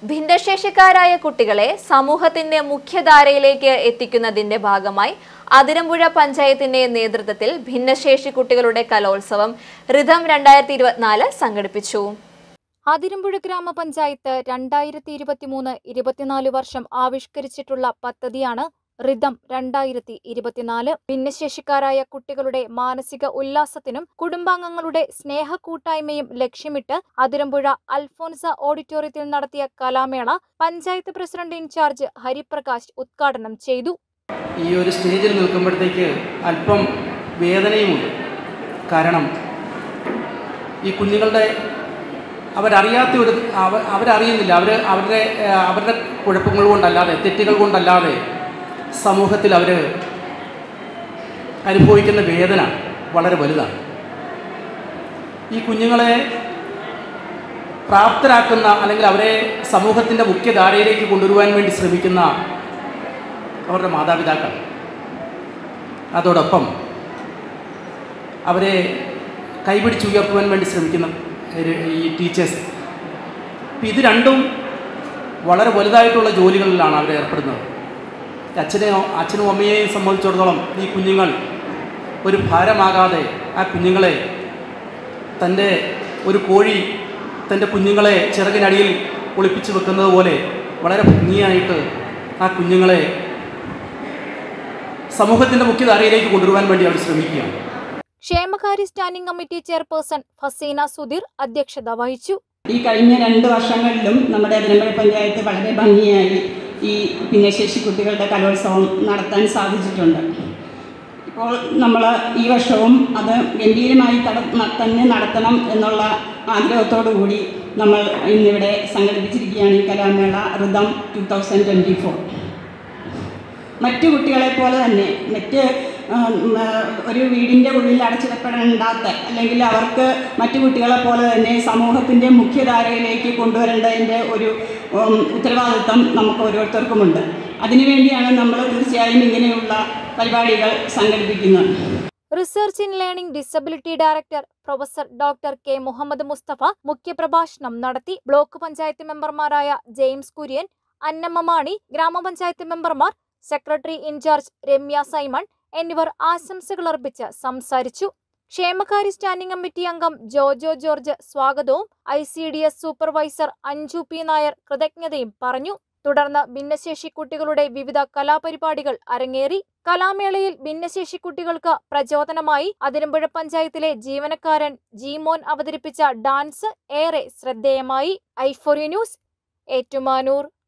ഭിന്നശേഷിക്കാരായ കുട്ടികളെ സമൂഹത്തിന്റെ മുഖ്യധാരയിലേക്ക് എത്തിക്കുന്നതിന്റെ ഭാഗമായി അതിരമ്പുഴ പഞ്ചായത്തിന്റെ നേതൃത്വത്തിൽ ഭിന്നശേഷി കുട്ടികളുടെ കലോത്സവം ഋതം രണ്ടായിരത്തി ഇരുപത്തിനാല് സംഘടിപ്പിച്ചു അതിരമ്പുഴ ഗ്രാമപഞ്ചായത്ത് രണ്ടായിരത്തി ഇരുപത്തിമൂന്ന് ഇരുപത്തിനാല് വർഷം ആവിഷ്കരിച്ചിട്ടുള്ള പദ്ധതിയാണ് ഋതം രണ്ടായിരത്തി ഇരുപത്തിനാല് ഭിന്നശേഷിക്കാരായ കുട്ടികളുടെ മാനസിക ഉല്ലാസത്തിനും കുടുംബാംഗങ്ങളുടെ സ്നേഹക്കൂട്ടായ്മയും ലക്ഷ്യമിട്ട് അതിരമ്പുഴ അൽഫോൻസ ഓഡിറ്റോറിയത്തിൽ നടത്തിയ കലാമേള പഞ്ചായത്ത് പ്രസിഡന്റ് ഇൻചാർജ് ഹരിപ്രകാശ് ഉദ്ഘാടനം ചെയ്തു ഈ ഒരു സ്റ്റേജിൽ നിൽക്കുമ്പോഴത്തേക്ക് അല്പം വേദനയുമുണ്ട് കാരണം ഈ കുഞ്ഞുങ്ങളുടെ അവരറിയാത്ത ഒരു അവ അവരറിയുന്നില്ല അവർ അവരുടെ ഏഹ്, അവരുടെ കുഴപ്പങ്ങൾ കൊണ്ടല്ലാതെ തെറ്റുകൾ കൊണ്ടല്ലാതെ സമൂഹത്തിൽ അവർ അനുഭവിക്കുന്ന വേദന വളരെ വലുതാണ് ഈ കുഞ്ഞുങ്ങളെ പ്രാപ്തരാക്കുന്ന അല്ലെങ്കിൽ അവരെ സമൂഹത്തിൻ്റെ മുഖ്യധാരയിലേക്ക് കൊണ്ടുവരുവാൻ വേണ്ടി ശ്രമിക്കുന്ന അവരുടെ മാതാപിതാക്കൾ അതോടൊപ്പം അവരെ കൈപിടിച്ചുയർത്തുവാൻ വേണ്ടി ശ്രമിക്കുന്ന ഒരു- ഈ ടീച്ചേഴ്സ് അപ്പം ഇത് രണ്ടും വളരെ വലുതായിട്ടുള്ള ജോലികളിലാണ് അവർ ഏർപ്പെടുന്നത് അച്ഛനെയോ അച്ഛനും അമ്മയെയും സംബന്ധിച്ചിടത്തോളം ഈ കുഞ്ഞുങ്ങൾ ഒരു ഭാരമാകാതെ ആ കുഞ്ഞുങ്ങളെ തൻ്റെ ഒരു കോഴി തൻ്റെ കുഞ്ഞുങ്ങളെ ചിറകിനടിയിൽ ഒളിപ്പിച്ച് വെക്കുന്നത് പോലെ വളരെ ഭംഗിയായിട്ട് ആ കുഞ്ഞുങ്ങളെ സമൂഹത്തിൻ്റെ മുഖ്യധാരയിലേക്ക് കൊണ്ടുവരുവാൻ വേണ്ടി അവർ ശ്രമിക്കുകയാണ് ക്ഷേമകാര്യ standing committee chairperson Faseena Sudheer അധ്യക്ഷത വഹിച്ചു ഈ കഴിഞ്ഞ രണ്ട് വർഷങ്ങളിലും നമ്മുടെ അതിരമ്പഴ പഞ്ചായത്ത് വളരെ ഭംഗിയായി ഈ ഭിന്നശേഷി കുട്ടികളുടെ കലോത്സവം നടത്താൻ സാധിച്ചിട്ടുണ്ട് ഇപ്പോൾ നമ്മൾ ഈ വർഷവും അത് ഗംഭീരമായി തട- ന- തന്നെ നടത്തണം എന്നുള്ള ആഗ്രഹത്തോടു കൂടി നമ്മൾ ഇന്നിവിടെ സംഘടിപ്പിച്ചിരിക്കുകയാണ് ഈ കലാമേള Ritham two thousand twenty four മറ്റു കുട്ടികളെ പോലെ തന്നെ മറ്റ് ഉം, ആ, ഒരു വീടിൻ്റെ ഉള്ളിൽ അടച്ചിടപ്പെടേണ്ടാത്ത അല്ലെങ്കിൽ അവർക്ക് മറ്റു കുട്ടികളെ പോലെ തന്നെ സമൂഹത്തിൻ്റെ മുഖ്യധാരയിലേക്ക് കൊണ്ടുവരേണ്ടതിൻ്റെ ഒരു ഉം, ഉത്തരവാദിത്വം നമുക്ക് ഓരോരുത്തർക്കുമുണ്ട് അതിനുവേണ്ടിയാണ് നമ്മൾ തീർച്ചയായും ഇങ്ങനെയുള്ള പരിപാടികൾ സംഘടിപ്പിക്കുന്നത് research in learning disability director professor doctor K Muhammad Musthafa മുഖ്യപ്രഭാഷണം നടത്തി ബ്ലോക്ക് പഞ്ചായത്ത് മെമ്പർമാരായ ജെയിംസ് കുര്യൻ അന്നമ്മ മാണി ഗ്രാമപഞ്ചായത്ത് മെമ്പർമാർ സെക്രട്ടറി ഇൻചാർജ് രമ്യ സൈമൺ എന്നിവർ ആശംസകൾ അർപ്പിച്ച് സംസാരിച്ചു ക്ഷേമകാര്യ സ്റ്റാൻഡിംഗ് കമ്മിറ്റി അംഗം ജോജോ ജോർജ് സ്വാഗതവും I C D S supervisor Anju P Nair കൃതജ്ഞതയും പറഞ്ഞു തുടർന്ന് ഭിന്നശേഷി കുട്ടികളുടെ വിവിധ കലാപരിപാടികൾ അരങ്ങേറി കലാമേളയിൽ ഭിന്നശേഷി കുട്ടികൾക്ക് പ്രചോദനമായി അതിരമ്പുഴ പഞ്ചായത്തിലെ ജീവനക്കാരൻ ജീമോൻ അവതരിപ്പിച്ച ഡാൻസ് ഏറെ ശ്രദ്ധേയമായി ഐഫോറി ന്യൂസ് ഏറ്റുമാനൂർ